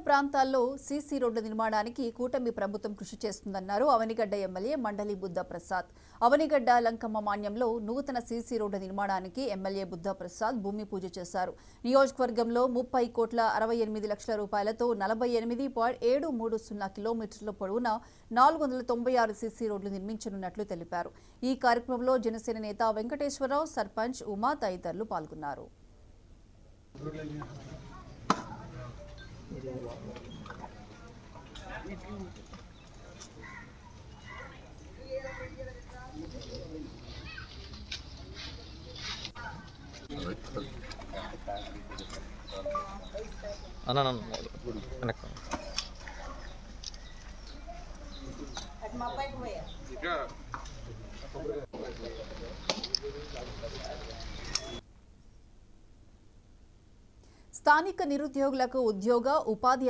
ప్రాంతాల్లో సీసీ రోడ్ల నిర్మాణానికి కూటమి ప్రభుత్వం కృషి చేస్తుందన్నారు అవనిగడ్డ ఎమ్మెల్యే మండలి బుద్ధ ప్రసాద్ అవనిగడ్డ లంకమ్మ మాన్యంలో నూతన సీసీ రోడ్ల నిర్మాణానికి ఎమ్మెల్యే బుద్ధ ప్రసాద్ భూమి పూజ చేశారు నియోజకవర్గంలో ముప్పై కోట్ల అరవై ఎనిమిది లక్షల రూపాయలతో నలభై ఎనిమిది పాయింట్ ఏడు మూడు సున్నా కిలోమీటర్ల పొడవున నాలుగు వందల తొంభై ఆరు సీసీ రోడ్లు నిర్మించనున్నట్లు తెలిపారు ఈ కార్యక్రమంలో జనసేన నేత వెంకటేశ్వరరావు సర్పంచ్ ఉమా తదితరులు పాల్గొన్నారు అన్న అన్న, వెనక్కి. స్థానిక నిరుద్యోగులకు ఉద్యోగ ఉపాధి